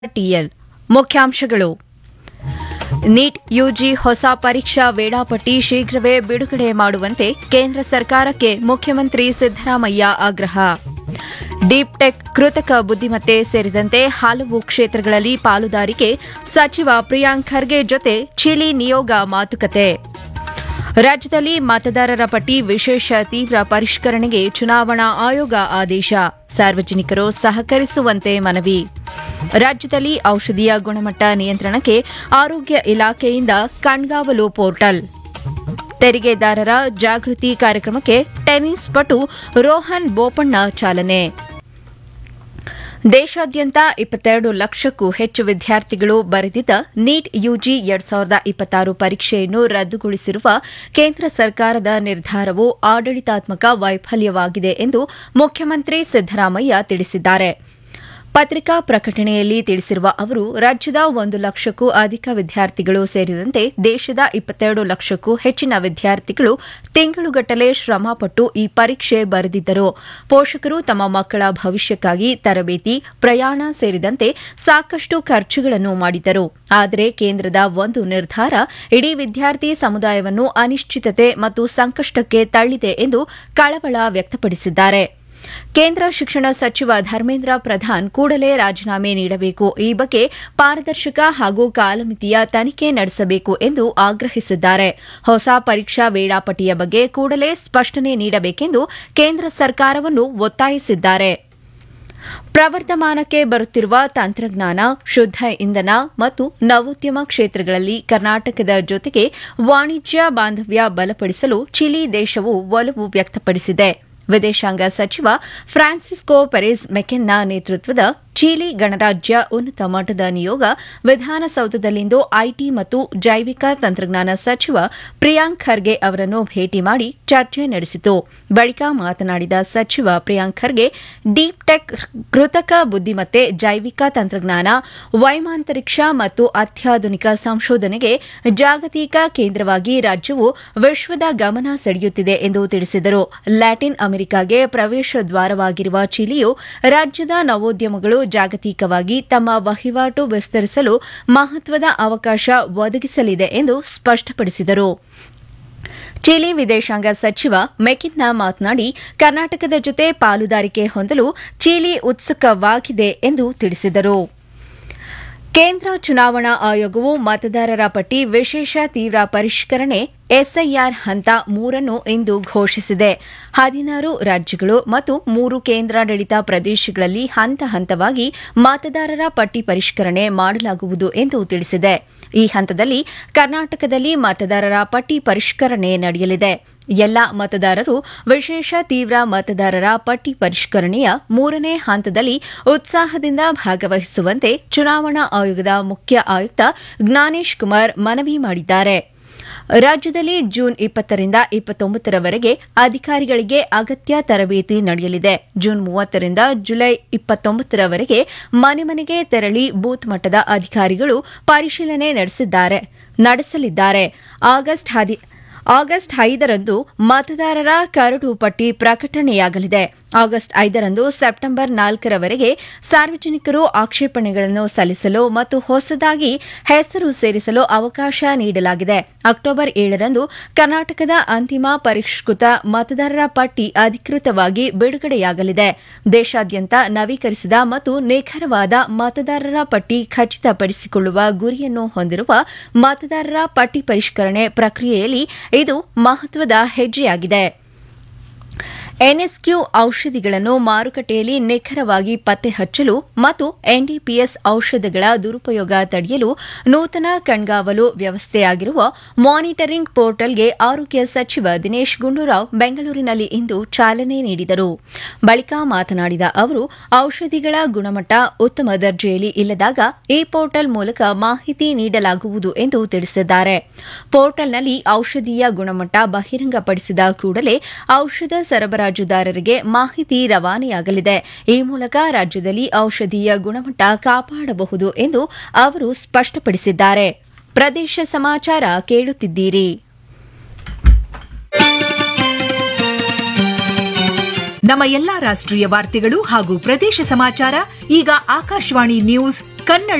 TL ಮುಖ್ಯಾಂಶಗಳು NEET UG ಹೊಸ ಪರೀಕ್ಷಾ ವೇಳಾಪಟ್ಟಿ ಶೀಘ್ರವೇ ಬಿಡುಗಡೆ ಮಾಡುವಂತೆ ಕೇಂದ್ರ ಸರ್ಕಾರಕ್ಕೆ ಮುಖ್ಯಮಂತ್ರಿ ಸಿದ್ದರಾಮಯ್ಯ ಆಗ್ರಹ ಡೀಪ್ ಟೆಕ್ ಕೃತಕ ಬುದ್ದಿಮತ್ತೆ ಸೇರಿದಂತೆ ಹಲವು ಕ್ಷೇತ್ರಗಳಲ್ಲಿ ಪಾಲುದಾರಿಕೆ ಸಚಿವ ಪ್ರಿಯಾಂಕ್ ಖರ್ಗೆ ಜೊತೆ ಚಿಲಿ ನಿಯೋಗ ಮಾತುಕತೆ ರಾಜ್ಯದಲ್ಲಿ ಮತದಾರರ ಪಟ್ಟಿ ವಿಶೇಷ ತೀವ್ರ ಪರಿಷ್ಕರಣೆಗೆ ಚುನಾವಣಾ ಆಯೋಗ ಆದೇಶ ಸಾರ್ವಜನಿಕರು ಸಹಕರಿಸುವಂತೆ ಮನವಿ ರಾಜ್ಯದಲ್ಲಿ ಔಷಧಿಯ ಗುಣಮಟ್ಟ ನಿಯಂತ್ರಣಕ್ಕೆ ಆರೋಗ್ಯ ಇಲಾಖೆಯಿಂದ ಕಣ್ಗಾವಲು ಪೋರ್ಟಲ್ ತೆರಿಗೆದಾರರ ಜಾಗೃತಿ ಕಾರ್ಯಕ್ರಮಕ್ಕೆ ಟೆನ್ನಿಸ್ ಪಟು ರೋಹನ್ ಬೋಪಣ್ಣ ಚಾಲನೆ ದೇಶಾದ್ಯಂತ ಇಪ್ಪತ್ತೆರಡು ಲಕ್ಷಕ್ಕೂ ಹೆಚ್ಚು ವಿದ್ಯಾರ್ಥಿಗಳು ಬರೆದಿದ್ದ ನೀಟ್ ಯುಜಿ ಎರಡ್ ಸಾವಿರದ ಇಪ್ಪತ್ತಾರು ಪರೀಕ್ಷೆಯನ್ನು ರದ್ದುಗೊಳಿಸಿರುವ ಕೇಂದ್ರ ಸರ್ಕಾರದ ನಿರ್ಧಾರವು ಆಡಳಿತಾತ್ಮಕ ವೈಫಲ್ಯವಾಗಿದೆ ಎಂದು ಮುಖ್ಯಮಂತ್ರಿ ಸಿದ್ದರಾಮಯ್ಯ ತಿಳಿಸಿದ್ದಾರೆ ಪತ್ರಿಕಾ ಪ್ರಕಟಣೆಯಲ್ಲಿ ತಿಳಿಸಿರುವ ಅವರು ರಾಜ್ಯದ ಒಂದು ಲಕ್ಷಕ್ಕೂ ಅಧಿಕ ವಿದ್ಯಾರ್ಥಿಗಳು ಸೇರಿದಂತೆ ದೇಶದ ಇಪ್ಪತ್ತೆರಡು ಲಕ್ಷಕ್ಕೂ ಹೆಚ್ಚಿನ ವಿದ್ಯಾರ್ಥಿಗಳು ತಿಂಗಳುಗಟ್ಟಲೆ ಶ್ರಮಪಟ್ಟು ಈ ಪರೀಕ್ಷೆ ಬರೆದಿದ್ದರು ಪೋಷಕರು ತಮ್ಮ ಮಕ್ಕಳ ಭವಿಷ್ಯಕ್ಕಾಗಿ ತರಬೇತಿ ಪ್ರಯಾಣ ಸೇರಿದಂತೆ ಸಾಕಷ್ಟು ಖರ್ಚುಗಳನ್ನು ಮಾಡಿದ್ದರು ಆದರೆ ಕೇಂದ್ರದ ಒಂದು ನಿರ್ಧಾರ ಇಡೀ ವಿದ್ಯಾರ್ಥಿ ಸಮುದಾಯವನ್ನು ಅನಿಶ್ಚಿತತೆ ಮತ್ತು ಸಂಕಷ್ಟಕ್ಕೆ ತಳ್ಳಿದೆ ಎಂದು ಕಳವಳ ವ್ಯಕ್ತಪಡಿಸಿದ್ದಾರೆ ಕೇಂದ್ರ ಶಿಕ್ಷಣ ಸಚಿವ ಧರ್ಮೇಂದ್ರ ಪ್ರಧಾನ್ ಕೂಡಲೇ ರಾಜೀನಾಮೆ ನೀಡಬೇಕು ಈ ಬಗ್ಗೆ ಪಾರದರ್ಶಕ ಹಾಗೂ ಕಾಲಮಿತಿಯ ತನಿಖೆ ನಡೆಸಬೇಕು ಎಂದು ಆಗ್ರಹಿಸಿದ್ದಾರೆ ಹೊಸ ಪರೀಕ್ಷಾ ವೇಳಾಪಟ್ಟಿಯ ಬಗ್ಗೆ ಕೂಡಲೇ ಸ್ಪಷ್ಟನೆ ನೀಡಬೇಕೆಂದು ಕೇಂದ್ರ ಸರ್ಕಾರವನ್ನು ಒತ್ತಾಯಿಸಿದ್ದಾರೆ ಪ್ರವರ್ಧಮಾನಕ್ಕೆ ಬರುತ್ತಿರುವ ತಂತ್ರಜ್ಞಾನ ಶುದ್ದ ಇಂಧನ ಮತ್ತು ನವೋದ್ಯಮ ಕ್ಷೇತ್ರಗಳಲ್ಲಿ ಕರ್ನಾಟಕದ ಜೊತೆಗೆ ವಾಣಿಜ್ಯ ಬಾಂಧವ್ಯ ಬಲಪಡಿಸಲು ಚಿಲಿ ದೇಶವು ಒಲವು ವ್ಯಕ್ತಪಡಿಸಿದೆ ವಿದೇಶಾಂಗ ಸಚಿವ ಫ್ರಾನ್ಸಿಸ್ಕೋ ಪೆರೆಸ್ ಮೆಕೆನ್ನ ನೇತೃತ್ವದ ಚಿಲಿ ಗಣರಾಜ್ಯ ಉನ್ನತ ಮಟ್ಟದ ನಿಯೋಗ ವಿಧಾನಸೌಧದಲ್ಲಿಂದು ಐಟಿ ಮತ್ತು ಜೈವಿಕ ತಂತ್ರಜ್ಞಾನ ಸಚಿವ ಪ್ರಿಯಾಂಕ್ ಖರ್ಗೆ ಅವರನ್ನು ಭೇಟಿ ಮಾಡಿ ಚರ್ಚೆ ನಡೆಸಿತು ಬಳಿಕ ಮಾತನಾಡಿದ ಸಚಿವ ಪ್ರಿಯಾಂಕ್ ಖರ್ಗೆ ಡೀಪ್ ಟೆಕ್ ಕೃತಕ ಬುದ್ದಿಮತ್ತೆ ಜೈವಿಕ ತಂತ್ರಜ್ಞಾನ ವೈಮಾಂತರಿಕ್ಷ ಮತ್ತು ಅತ್ಯಾಧುನಿಕ ಸಂಶೋಧನೆಗೆ ಜಾಗತಿಕ ಕೇಂದ್ರವಾಗಿ ರಾಜ್ಯವು ವಿಶ್ವದ ಗಮನ ಸೆಳೆಯುತ್ತಿದೆ ಎಂದು ತಿಳಿಸಿದರು ಲ್ಯಾಟಿನ್ ಅಮೆರಿಕಾಗೆ ಪ್ರವೇಶ ದ್ವಾರವಾಗಿರುವ ಚಿಲಿಯು ರಾಜ್ಯದ ನವೋದ್ಯಮಗಳು ಜಾಗತಿಕವಾಗಿ ತಮ್ಮ ವಹಿವಾಟು ವಿಸ್ತರಿಸಲು ಮಹತ್ವದ ಅವಕಾಶ ಒದಗಿಸಲಿದೆ ಎಂದು ಸ್ಪಷ್ಟಪಡಿಸಿದರು ಚಿಲಿ ವಿದೇಶಾಂಗ ಸಚಿವ ಮೆಕಿನ್ನ ಮಾತನಾಡಿ ಕರ್ನಾಟಕದ ಜೊತೆ ಪಾಲುದಾರಿಕೆ ಹೊಂದಲು ಚಿಲಿ ಉತ್ಸುಕವಾಗಿದೆ ಎಂದು ತಿಳಿಸಿದರು ಕೇಂದ್ರ ಚುನಾವಣಾ ಆಯೋಗವು ಮತದಾರರ ಪಟ್ಟಿ ವಿಶೇಷ ತೀವ್ರ ಪರಿಷ್ಕರಣೆ ಎಸ್ಐಆರ್ ಹಂತ ಮೂರನ್ನು ಇಂದು ಘೋಷಿಸಿದೆ ಹದಿನಾರು ರಾಜ್ಯಗಳು ಮತ್ತು ಮೂರು ಕೇಂದ್ರಾಡಳಿತ ಪ್ರದೇಶಗಳಲ್ಲಿ ಹಂತ ಹಂತವಾಗಿ ಮತದಾರರ ಪಟ್ಟಿ ಪರಿಷ್ಕರಣೆ ಮಾಡಲಾಗುವುದು ಎಂದು ತಿಳಿಸಿದೆ ಈ ಹಂತದಲ್ಲಿ ಕರ್ನಾಟಕದಲ್ಲಿ ಮತದಾರರ ಪಟ್ಟಿ ಪರಿಷ್ಕರಣೆ ನಡೆಯಲಿದೆ ಎಲ್ಲ ಮತದಾರರು ವಿಶೇಷ ತೀವ್ರ ಮತದಾರರ ಪಟ್ಟಿ ಪರಿಷ್ಕರಣೆಯ ಮೂರನೇ ಹಂತದಲ್ಲಿ ಉತ್ಸಾಹದಿಂದ ಭಾಗವಹಿಸುವಂತೆ ಚುನಾವಣಾ ಆಯೋಗದ ಮುಖ್ಯ ಆಯುಕ್ತ ಜ್ಞಾನೇಶ್ ಕುಮಾರ್ ಮನವಿ ಮಾಡಿದ್ದಾರೆ ರಾಜ್ಯದಲ್ಲಿ ಜೂನ್ ಇಪ್ಪತ್ತರಿಂದ ಇಪ್ಪತ್ತೊಂಬತ್ತರವರೆಗೆ ಅಧಿಕಾರಿಗಳಿಗೆ ಅಗತ್ಯ ತರಬೇತಿ ನಡೆಯಲಿದೆ ಜೂನ್ ಮೂವತ್ತರಿಂದ ಜುಲೈ ಇಪ್ಪತ್ತೊಂಬತ್ತರವರೆಗೆ ಮನೆ ಮನೆಗೆ ತೆರಳಿ ಬೂತ್ ಮಟ್ಟದ ಅಧಿಕಾರಿಗಳು ಪರಿಶೀಲನೆ ನಡೆಸಿದ್ದಾರೆ ನಡೆಸಲಿದ್ದಾರೆ ಆಗಸ್ಟ್ ಹದಿ ಆಗಸ್ಟ್ ಐದರಂದು ಮತದಾರರ ಕರಡು ಪಟ್ಟಿ ಪ್ರಕಟಣೆಯಾಗಲಿದೆ ಆಗಸ್ಟ್ ಐದರಂದು ಸೆಪ್ಟೆಂಬರ್ ನಾಲ್ಕರವರೆಗೆ ಸಾರ್ವಜನಿಕರು ಆಕ್ಷೇಪಣೆಗಳನ್ನು ಸಲ್ಲಿಸಲು ಮತ್ತು ಹೊಸದಾಗಿ ಹೆಸರು ಸೇರಿಸಲು ಅವಕಾಶ ನೀಡಲಾಗಿದೆ ಅಕ್ಟೋಬರ್ ಏಳರಂದು ಕರ್ನಾಟಕದ ಅಂತಿಮ ಪರಿಷ್ಕೃತ ಮತದಾರರ ಪಟ್ಟಿ ಅಧಿಕೃತವಾಗಿ ಬಿಡುಗಡೆಯಾಗಲಿದೆ ದೇಶಾದ್ಯಂತ ನವೀಕರಿಸಿದ ಮತ್ತು ನಿಖರವಾದ ಮತದಾರರ ಪಟ್ಟಿ ಖಚಿತಪಡಿಸಿಕೊಳ್ಳುವ ಗುರಿಯನ್ನು ಹೊಂದಿರುವ ಮತದಾರರ ಪಟ್ಟಿ ಪರಿಷ್ಕರಣೆ ಪ್ರಕ್ರಿಯೆಯಲ್ಲಿ ಇದು ಮಹತ್ವದ ಹೆಜ್ಜೆಯಾಗಿದೆ ಎನ್ಎಸ್ಕ್ಯೂ ಔಷಧಿಗಳನ್ನು ಮಾರುಕಟ್ಟೆಯಲ್ಲಿ ನಿಖರವಾಗಿ ಪತ್ತೆ ಹಚ್ಚಲು ಮತ್ತು ಎನ್ಡಿಪಿಎಸ್ ಔಷಧಗಳ ದುರುಪಯೋಗ ತಡೆಯಲು ನೂತನ ಕಣ್ಗಾವಲು ವ್ಯವಸ್ಥೆಯಾಗಿರುವ ಮಾನಿಟರಿಂಗ್ ಪೋರ್ಟಲ್ಗೆ ಆರೋಗ್ಯ ಸಚಿವ ದಿನೇಶ್ ಗುಂಡೂರಾವ್ ಬೆಂಗಳೂರಿನಲ್ಲಿ ಇಂದು ಚಾಲನೆ ನೀಡಿದರು ಬಳಿಕ ಮಾತನಾಡಿದ ಅವರು ಔಷಧಿಗಳ ಗುಣಮಟ್ಟ ಉತ್ತಮ ದರ್ಜೆಯಲ್ಲಿ ಇಲ್ಲದಾಗ ಈ ಪೋರ್ಟಲ್ ಮೂಲಕ ಮಾಹಿತಿ ನೀಡಲಾಗುವುದು ಎಂದು ತಿಳಿಸಿದ್ದಾರೆ ಪೋರ್ಟಲ್ನಲ್ಲಿ ಔಷಧೀಯ ಗುಣಮಟ್ಟ ಬಹಿರಂಗಪಡಿಸಿದ ಕೂಡಲೇ ಔಷಧ ಸರಬರಾಜುದಾರರಿಗೆ ಮಾಹಿತಿ ರವಾನೆಯಾಗಲಿದೆ ಈ ಮೂಲಕ ರಾಜ್ಯದಲ್ಲಿ ಔಷಧೀಯ ಗುಣಮಟ್ಟ ಕಾಪಾಡಬಹುದು ಎಂದು ಅವರು ಸ್ಪಷ್ಟಪಡಿಸಿದ್ದಾರೆ ಪ್ರದೇಶ ಸಮಾಚಾರ ಕೇಳುತ್ತಿದ್ದೀರಿ ನಮ್ಮ ಎಲ್ಲಾ ರಾಷ್ಟ್ರೀಯ ವಾರ್ತೆಗಳು ಹಾಗೂ ಪ್ರದೇಶ ಸಮಾಚಾರ ಈಗ ಆಕಾಶವಾಣಿ ನ್ಯೂಸ್ ಕನ್ನಡ